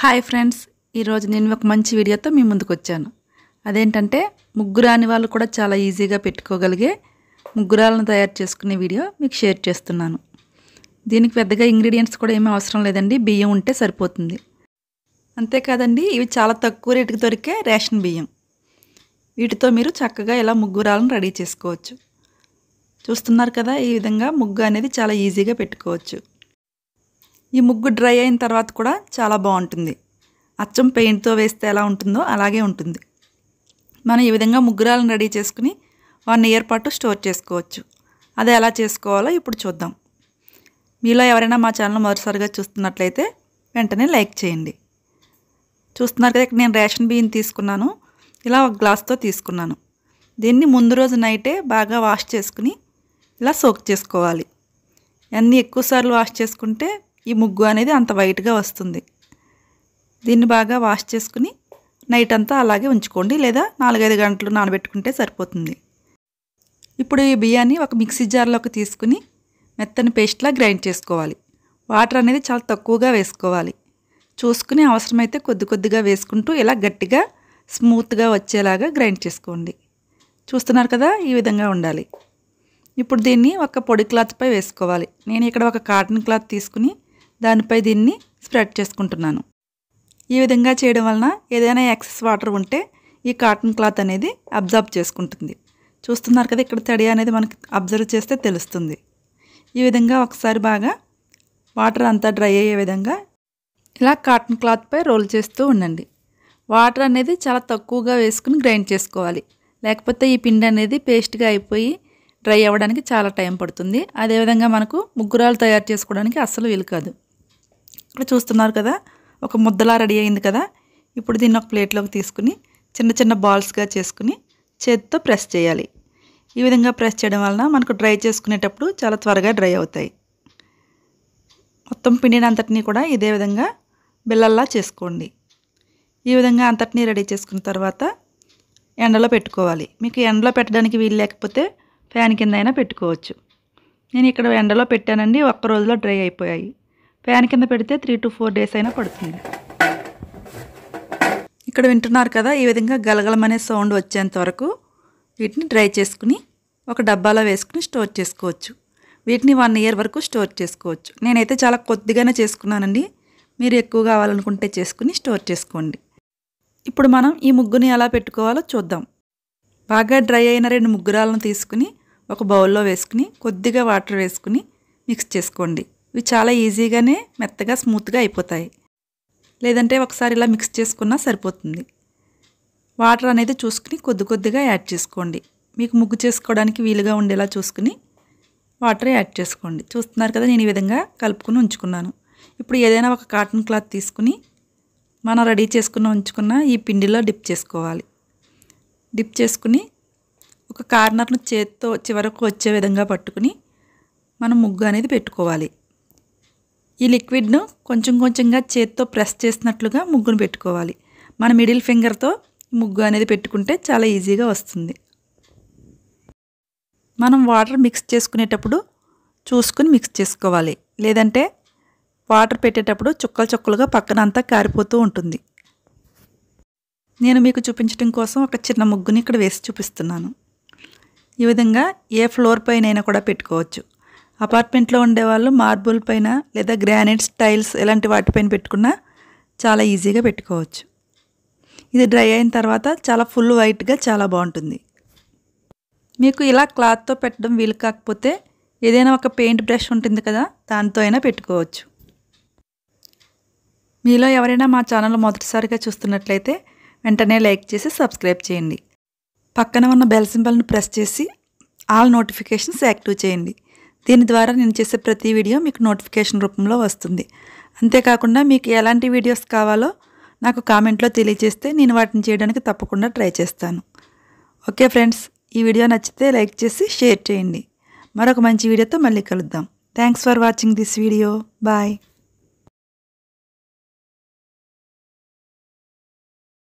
hi friends ఈరోజు నేను ఒక మంచి వీడియోతో మీ ముందుకు వచ్చాను అదేంటంటే ముగ్గురాని వాళ్ళు కూడా చాలా ఈజీగా పెట్టుకోగలిగే ముగ్గురాలను తయారు చేసుకునే వీడియో మీకు షేర్ చేస్తున్నాను దీనికి పెద్దగా ఇంగ్రీడియంట్స్ కూడా ఏమీ అవసరం లేదండి బియ్యం ఉంటే సరిపోతుంది అంతేకాదండి ఇవి చాలా తక్కువ రేటుకి దొరికే రేషన్ బియ్యం వీటితో మీరు చక్కగా ఇలా ముగ్గురాలను రెడీ చేసుకోవచ్చు చూస్తున్నారు కదా ఈ విధంగా ముగ్గు అనేది చాలా ఈజీగా పెట్టుకోవచ్చు ఈ ముగ్గు డ్రై అయిన తర్వాత కూడా చాలా బాగుంటుంది అచ్చం పెయింట్తో వేస్తే ఎలా ఉంటుందో అలాగే ఉంటుంది మనం ఈ విధంగా ముగ్గురాలను రెడీ చేసుకుని వన్ ఇయర్ పాటు స్టోర్ చేసుకోవచ్చు అది ఎలా చేసుకోవాలో ఇప్పుడు చూద్దాం మీలో ఎవరైనా మా ఛానల్ మొదటిసారిగా చూస్తున్నట్లయితే వెంటనే లైక్ చేయండి చూస్తున్నారు కదా ఇక్కడ నేను రేషన్ బియ్యం తీసుకున్నాను ఇలా ఒక గ్లాస్తో తీసుకున్నాను దీన్ని ముందు రోజు నైటే బాగా వాష్ చేసుకుని ఇలా సోక్ చేసుకోవాలి అన్నీ ఎక్కువసార్లు వాష్ చేసుకుంటే ఈ ముగ్గు అనేది అంత వైట్గా వస్తుంది దీన్ని బాగా వాష్ చేసుకుని నైట్ అంతా అలాగే ఉంచుకోండి లేదా నాలుగైదు గంటలు నానబెట్టుకుంటే సరిపోతుంది ఇప్పుడు ఈ బియ్యాన్ని ఒక మిక్సీ జార్లోకి తీసుకుని మెత్తని పేస్ట్లా గ్రైండ్ చేసుకోవాలి వాటర్ అనేది చాలా తక్కువగా వేసుకోవాలి చూసుకుని అవసరమైతే కొద్ది కొద్దిగా వేసుకుంటూ ఇలా గట్టిగా స్మూత్గా వచ్చేలాగా గ్రైండ్ చేసుకోండి చూస్తున్నారు కదా ఈ విధంగా ఉండాలి ఇప్పుడు దీన్ని ఒక పొడి క్లాత్పై వేసుకోవాలి నేను ఇక్కడ ఒక కాటన్ క్లాత్ తీసుకుని దానిపై దీన్ని స్ప్రెడ్ చేసుకుంటున్నాను ఈ విధంగా చేయడం వలన ఏదైనా ఎక్సెస్ వాటర్ ఉంటే ఈ కాటన్ క్లాత్ అనేది అబ్జర్వ్ చేసుకుంటుంది చూస్తున్నారు కదా ఇక్కడ తడి అనేది మనకి అబ్జర్వ్ చేస్తే తెలుస్తుంది ఈ విధంగా ఒకసారి బాగా వాటర్ అంతా డ్రై అయ్యే విధంగా ఇలా కాటన్ క్లాత్పై రోల్ చేస్తూ ఉండండి వాటర్ అనేది చాలా తక్కువగా వేసుకుని గ్రైండ్ చేసుకోవాలి లేకపోతే ఈ పిండి అనేది పేస్ట్గా అయిపోయి డ్రై అవ్వడానికి చాలా టైం పడుతుంది అదేవిధంగా మనకు ముగ్గురాలు తయారు చేసుకోవడానికి అస్సలు వీలు కాదు ఇక్కడ చూస్తున్నారు కదా ఒక ముద్దలా రెడీ అయింది కదా ఇప్పుడు దీన్ని ఒక ప్లేట్లోకి తీసుకుని చిన్న చిన్న బాల్స్గా చేసుకుని చేతితో ప్రెస్ చేయాలి ఈ విధంగా ప్రెస్ చేయడం వలన మనకు డ్రై చేసుకునేటప్పుడు చాలా త్వరగా డ్రై అవుతాయి మొత్తం పిండిని అంతటినీ కూడా ఇదే విధంగా బిళ్ళల్లా చేసుకోండి ఈ విధంగా అంతటినీ రెడీ చేసుకున్న తర్వాత ఎండలో పెట్టుకోవాలి మీకు ఎండలో పెట్టడానికి వీలు లేకపోతే ఫ్యాన్ కింద అయినా పెట్టుకోవచ్చు నేను ఇక్కడ ఎండలో పెట్టానండి ఒక్క రోజులో డ్రై అయిపోయాయి ఫ్యాన్ కింద పెడితే త్రీ టు ఫోర్ డేస్ అయినా పడుతుంది ఇక్కడ వింటున్నారు కదా ఈ విధంగా గలగలమనే సౌండ్ వచ్చేంత వరకు వీటిని డ్రై చేసుకుని ఒక డబ్బాలో వేసుకుని స్టోర్ చేసుకోవచ్చు వీటిని వన్ ఇయర్ వరకు స్టోర్ చేసుకోవచ్చు నేనైతే చాలా కొద్దిగానే చేసుకున్నానండి మీరు ఎక్కువ కావాలనుకుంటే చేసుకుని స్టోర్ చేసుకోండి ఇప్పుడు మనం ఈ ముగ్గుని ఎలా పెట్టుకోవాలో చూద్దాం బాగా డ్రై అయిన రెండు ముగ్గురాలను తీసుకుని ఒక బౌల్లో వేసుకుని కొద్దిగా వాటర్ వేసుకుని మిక్స్ చేసుకోండి ఇవి చాలా ఈజీగానే మెత్తగా స్మూత్గా అయిపోతాయి లేదంటే ఒకసారి ఇలా మిక్స్ చేసుకున్నా సరిపోతుంది వాటర్ అనేది చూసుకుని కొద్ది కొద్దిగా యాడ్ చేసుకోండి మీకు ముగ్గు చేసుకోవడానికి వీలుగా ఉండేలా చూసుకుని వాటర్ యాడ్ చేసుకోండి చూస్తున్నారు కదా నేను ఈ విధంగా కలుపుకుని ఉంచుకున్నాను ఇప్పుడు ఏదైనా ఒక కాటన్ క్లాత్ తీసుకుని మనం రెడీ చేసుకున్న ఉంచుకున్న ఈ పిండిలో డిప్ చేసుకోవాలి డిప్ చేసుకుని ఒక కార్నర్ను చేత్తో చివరకు వచ్చే విధంగా పట్టుకుని మనం ముగ్గు అనేది పెట్టుకోవాలి ఈ లిక్విడ్ను కొంచెం కొంచెంగా చేత్తో ప్రెస్ చేసినట్లుగా ముగ్గును పెట్టుకోవాలి మన మిడిల్ ఫింగర్తో ముగ్గు అనేది పెట్టుకుంటే చాలా ఈజీగా వస్తుంది మనం వాటర్ మిక్స్ చేసుకునేటప్పుడు చూసుకుని మిక్స్ చేసుకోవాలి లేదంటే వాటర్ పెట్టేటప్పుడు చుక్కలు చుక్కలుగా పక్కన అంతా కారిపోతూ ఉంటుంది నేను మీకు చూపించడం కోసం ఒక చిన్న ముగ్గుని ఇక్కడ వేసి చూపిస్తున్నాను ఈ విధంగా ఏ ఫ్లోర్ పైన కూడా పెట్టుకోవచ్చు అపార్ట్మెంట్లో ఉండేవాళ్ళు మార్బుల్ పైన లేదా గ్రానైట్స్ టైల్స్ ఇలాంటి వాటిపైన పెట్టుకున్నా చాలా ఈజీగా పెట్టుకోవచ్చు ఇది డ్రై అయిన తర్వాత చాలా ఫుల్ వైట్గా చాలా బాగుంటుంది మీకు ఇలా క్లాత్తో పెట్టడం వీలు కాకపోతే ఏదైనా ఒక పెయింట్ బ్రష్ ఉంటుంది కదా దాంతో అయినా పెట్టుకోవచ్చు మీలో ఎవరైనా మా ఛానల్ మొదటిసారిగా చూస్తున్నట్లయితే వెంటనే లైక్ చేసి సబ్స్క్రైబ్ చేయండి పక్కన ఉన్న బెల్ సింబల్ను ప్రెస్ చేసి ఆల్ నోటిఫికేషన్స్ యాక్టివ్ చేయండి దీని ద్వారా నేను చేసే ప్రతి వీడియో మీకు నోటిఫికేషన్ రూపంలో వస్తుంది అంతేకాకుండా మీకు ఎలాంటి వీడియోస్ కావాలో నాకు కామెంట్లో తెలియజేస్తే నేను వాటిని చేయడానికి తప్పకుండా ట్రై చేస్తాను ఓకే ఫ్రెండ్స్ ఈ వీడియో నచ్చితే లైక్ చేసి షేర్ చేయండి మరొక మంచి వీడియోతో మళ్ళీ కలుద్దాం thanks for watching this video bye